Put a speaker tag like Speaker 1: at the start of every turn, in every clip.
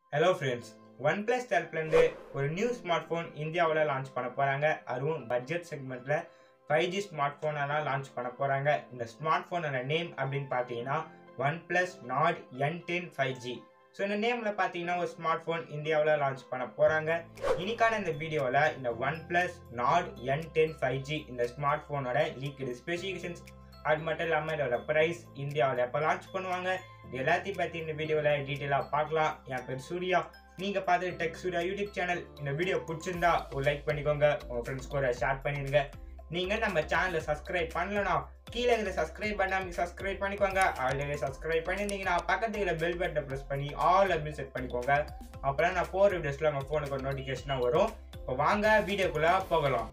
Speaker 1: Hello friends one OnePlus தரப்புலேருந்து ஒரு new smartphone இந்தியாவில் லான்ச் பண்ண போகிறாங்க அதுவும் பட்ஜெட் செக்மெண்ட்டில் ஃபைவ் ஜி ஸ்மார்ட் ஃபோனெல்லாம் லான்ச் பண்ண போகிறாங்க இந்த ஸ்மார்ட் ஃபோனோட நேம் அப்படின்னு பார்த்தீங்கன்னா OnePlus Nord N ten five G so இந்த நேமில் பார்த்தீங்கன்னா ஒரு ஸ்மார்ட் ஃபோன் இந்தியாவில் லான்ச் பண்ண போகிறாங்க இன்னைக்கான இந்த வீடியோவில் இந்த OnePlus Nord N ten five G இந்த ஸ்மார்ட் ஃபோனோட லீக்டு ஸ்பெசிஃபிகேஷன்ஸ் அது மட்டும் இல்லாமல் இதோட ப்ரைஸ் இந்தியாவில் எப்போ லான்ச் பண்ணுவாங்க இது எல்லாத்தையும் பற்றி இந்த வீடியோவில் டீட்டெயிலாக பார்க்கலாம் என் பேர் சூர்யா நீங்கள் பார்த்து டெக் சூர்யா யூடியூப் சேனல் இந்த வீடியோ பிடிச்சிருந்தா ஒரு லைக் பண்ணிக்கோங்க உங்கள் ஃப்ரெண்ட்ஸ் கூட ஷேர் பண்ணிடுங்க நீங்கள் நம்ம சேனலை சப்ஸ்கிரைப் பண்ணலனா கீழே இருக்கிற சப்ஸ்கிரைப் பண்ணாமல் சப்ஸ்கிரைப் பண்ணிக்கோங்க ஆல்ரெடி சப்ஸ்கிரைப் பண்ணியிருந்தீங்கன்னா பக்கத்துல இருக்கிற பெல் பட்டனை ப்ரெஸ் பண்ணி ஆல் அப்படின்னு செட் பண்ணிக்கோங்க அப்புறம் நான் போகிற வீடியோஸில் உங்கள் ஃபோனுக்கு ஒரு நோட்டிஃபிகேஷனாக வரும் இப்போ வாங்க வீடியோக்குள்ளே போகலாம்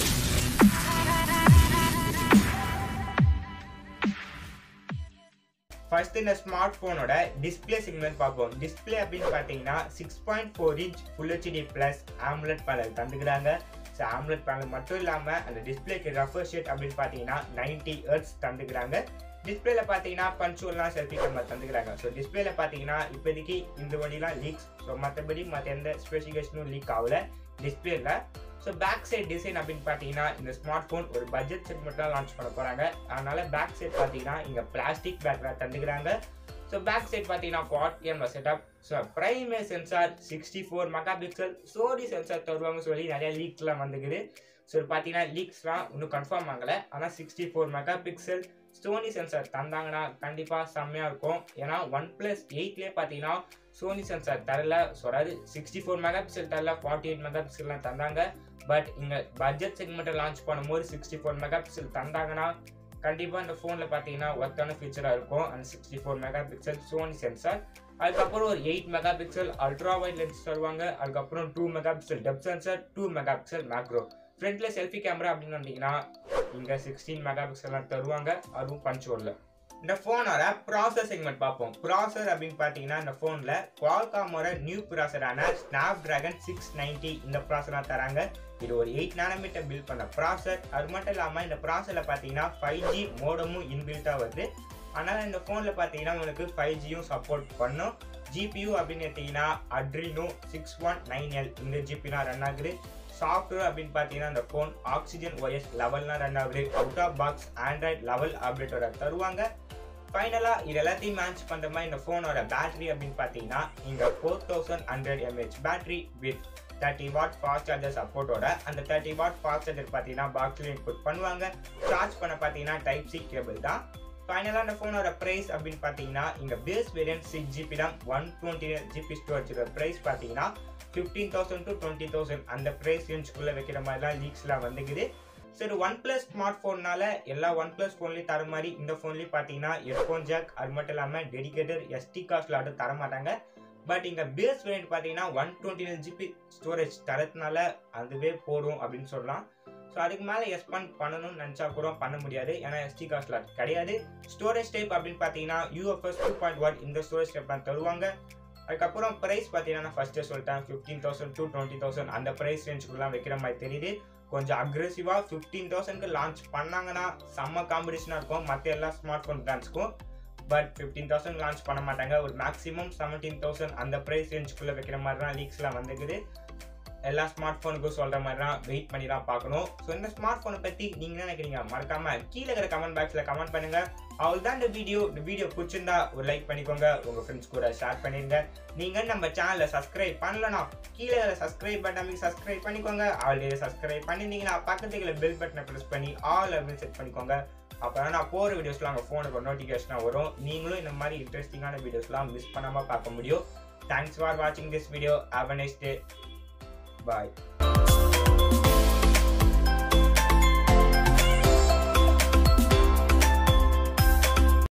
Speaker 1: ஃபர்ஸ்ட் இந்த ஸ்மார்ட் ஃபோனோட டிஸ்பிளே செக்மெண்ட் பார்ப்போம் டிஸ்பிளே அப்படின்னு பார்த்தீங்கன்னா six point four inch full HD plus AMOLED panel தந்துக்கிறாங்க ஸோ ஆம்லெட் பேனல் மட்டும் இல்லாமல் அந்த டிஸ்பிளேக்கு ரஃபர் ஷேட் அப்படின்னு பார்த்தீங்கன்னா நைன்டி ஹெர்ட்ஸ் தந்துக்கிறாங்க டிஸ்பிளேல பார்த்தீங்கன்னா பஞ்சுவல்லாம் செல்ஃபி கேமரா தந்துக்கிறாங்க ஸோ டிஸ்பிளேல பார்த்தீங்கன்னா இப்போதைக்கு இந்த வழிலாம் லீக்ஸ் ஸோ மற்றபடி மற்ற எந்த ஸ்பெசிஃபிகேஷனும் லீக் ஆகல டிஸ்பிளேல ஸோ பேக் சைட் டிசைன் அப்படின்னு பார்த்தீங்கன்னா இந்த ஸ்மார்ட் ஃபோன் ஒரு பட்ஜெட் செக்மெண்ட்டாக லான்ச் பண்ண போகிறாங்க அதனால பேக் சைட் பார்த்தீங்கன்னா இங்கே பிளாஸ்டிக் பேக்கில் தந்துக்கிறாங்க ஸோ பேக் சைட் பார்த்தீங்கன்னா quad camera setup so prime sensor sixty four megapixel Sony sensor தருவாங்க சொல்லி நிறைய லீக்ஸ்லாம் வந்துக்குது ஸோ பார்த்தீங்கன்னா லீக்ஸ்லாம் இன்னும் கன்ஃபார்ம் ஆகலை ஆனால் sixty four megapixel Sony sensor தந்தாங்கன்னா கண்டிப்பாக செம்மையாக இருக்கும் ஏன்னா ஒன் ப்ளஸ் எயிட்லேயே பார்த்தீங்கன்னா சோனி சென்சார் தரல ஸோ அதாவது சிக்ஸ்டி ஃபோர் மெகா பிக்சல் தரல ஃபார்ட்டி எயிட் மெகா பிக்சல்லாம் தந்தாங்க பட் இங்கே பட்ஜெட் செக்மெண்ட்டை லான்ச் பண்ணும்போது சிக்ஸ்டி ஃபோர் மெகா பிக்சல் தந்தாங்கன்னா கண்டிப்பாக இந்த ஃபோனில் பார்த்தீங்கன்னா ஒர்த்தான ஃபீச்சராக இருக்கும் அந்த sixty four megapixel Sony sensor அதுக்கப்புறம் ஒரு eight megapixel ultra wide lens தருவாங்க அதுக்கப்புறம் two megapixel depth sensor two megapixel macro ஃப்ரண்ட்ல செல்ஃபி கேமரா அப்படின்னு வந்தீங்கன்னா இங்கே சிக்ஸ்டீன் மெகா பிக்சல்லாம் தருவாங்க அதுவும் பஞ்சோரில் இந்த ஃபோனோட ப்ராசர் செக்மெண்ட் பார்ப்போம் ப்ராசர் அப்படின்னு பார்த்தீங்கன்னா இந்த ஃபோனில் குவால்காமோட நியூ ப்ராசரான ஸ்னாப் ட்ராகன் சிக்ஸ் நைன்ட்டி இந்த ப்ராசராக தராங்க இது ஒரு எயிட் நானோமீட்டர் பில்ட் பண்ண ப்ராசர் அது மட்டும் இல்லாமல் இந்த ப்ராசரில் பார்த்தீங்கன்னா ஃபைவ் ஜி மோடமும் இன்பில்ட்டாக வருது அதனால் இந்த ஃபோனில் பார்த்தீங்கன்னா உங்களுக்கு ஃபைவ் ஜியும் சப்போர்ட் பண்ணும் ஜிபியூ அப்படின்னு எடுத்தீங்கன்னா Adreno six one nine L இந்த ஜிபிலாம் ரன் ஆகுது சாஃப்ட்வேர் அப்படின்னு பார்த்தீங்கன்னா இந்த ஃபோன் ஆக்சிஜன் ஒய்எஸ் லெவல்லாம் ரன் ஆகுது out of box Android level அப்டேட்டோட தருவாங்க ஃபைனலாக இது எல்லாத்தையும் மேட்ச் பண்ணுற மாதிரி இந்த ஃபோனோட பேட்டரி அப்படின்னு பார்த்தீங்கன்னா இங்கே four thousand hundred mAh battery with thirty watt fast charger சப்போர்ட்டோட அந்த தேர்ட்டி வாட் ஃபாஸ்ட் சார்ஜர் பார்த்தீங்கன்னா பாக்ஸில் இன்புட் பண்ணுவாங்க சார்ஜ் பண்ண பார்த்தீங்கன்னா டைப் சி கேபிள் தான் ஃபைனலாக அந்த ஃபோனோட ப்ரைஸ் அப்படின்னு பார்த்தீங்கன்னா இங்கே பேஸ் வேரியன்ட் சிக்ஸ் ஜிபி தான் ஒன் டுவெண்ட்டி ஜிபி ஸ்டோரேஜோட ப்ரைஸ் பார்த்தீங்கன்னா fifteen thousand to twenty thousand அந்த ப்ரைஸ் ரேஞ்சுக்குள்ளே வைக்கிற மாதிரிலாம் லீக்ஸ்லாம் வந்துக்குது சரி ஒன் ப்ளஸ் ஸ்மார்ட் ஃபோன்னால எல்லா ஒன் ப்ளஸ் ஃபோன்லேயும் தர மாதிரி இந்த ஃபோன்லேயும் பார்த்தீங்கன்னா ஹெட்ஃபோன் ஜாக் அது மட்டும் இல்லாமல் டெடிகேட்டட் எஸ்டி காஸ்ட்ல ஆர்டர் தர மாட்டாங்க பட் இங்கே பேஸ் வேரியன்ட் பார்த்தீங்கன்னா one twenty nine GB storage தரதுனால அதுவே போடும் அப்படின்னு சொல்லலாம் ஸோ அதுக்கு மேலே எஸ்பான் பண்ணணும்னு நினச்சா கூட பண்ண முடியாது ஏன்னா எஸ்டி காஸ்ட்ல கிடையாது ஸ்டோரேஜ் டைப் அப்படின்னு பார்த்தீங்கன்னா யூஎஃப்எஸ் டூ பாயிண்ட் ஒன் இந்த ஸ்டோரேஜ் டைப் தான் தருவாங்க அதுக்கப்புறம் ப்ரைஸ் பார்த்தீங்கன்னா நான் ஃபஸ்ட்டே சொல்லிட்டேன் fifteen thousand to twenty thousand அந்த ப்ரைஸ் ரேஞ்சுக்குலாம் வைக்கிற மாதிரி தெரியுது கொஞ்சம் அக்ரெசிவாக ஃபிஃப்டீன் தௌசண்ட்க்கு லான்ச் பண்ணாங்கன்னா செம்ம காம்படிஷனாக இருக்கும் மற்ற எல்லா ஸ்மார்ட் ஃபோன் பிராண்ட்ஸ்க்கும் பட் ஃபிஃப்டீன் தௌசண்ட் லான்ச் பண்ண மாட்டாங்க ஒரு மேக்ஸிமம் செவன்டீன் தௌசண்ட் அந்த ப்ரைஸ் ரேஞ்சுக்குள்ளே வைக்கிற மாதிரி தான் லீக்ஸ்லாம் வந்துக்குது எல்லா ஸ்மார்ட் ஃபோனுக்கும் சொல்கிற மாதிரி தான் வெயிட் பண்ணி தான் பார்க்கணும் ஸோ இந்த ஸ்மார்ட் ஃபோனை பற்றி நீங்கள் என்ன நினைக்கிறீங்க மறக்காம கீழே இருக்கிற கமெண்ட் பாக்ஸில் கமெண்ட் பண்ணுங்க அவள் தான் இந்த வீடியோ இந்த வீடியோ பிடிச்சிருந்தா ஒரு லைக் பண்ணிக்கோங்க உங்கள் ஃப்ரெண்ட்ஸ் கூட ஷேர் பண்ணிடுங்க நீங்கள் நம்ம சேனலை சப்ஸ்கிரைப் பண்ணலனா கீழே சப்ஸ்கிரைப் பட்டன் சப்ஸ்கிரைப் பண்ணிக்கோங்க ஆல்ரெடி சப்ஸ்கிரைப் பண்ணியிருந்தீங்கன்னா பக்கத்துல பெல் பட்டனை ப்ரெஸ் பண்ணி ஆல் அப்படின்னு செட் பண்ணிக்கோங்க அப்போ நான் போகிற வீடியோஸ்லாம் உங்கள் ஃபோனுக்கு ஒரு நோட்டிஃபிகேஷனாக வரும் நீங்களும் இந்த மாதிரி இன்ட்ரெஸ்டிங்கான வீடியோஸ்லாம் மிஸ் பண்ணாமல் பார்க்க முடியும் தேங்க்ஸ் ஃபார் வாட்சிங் this video have a next day Bye.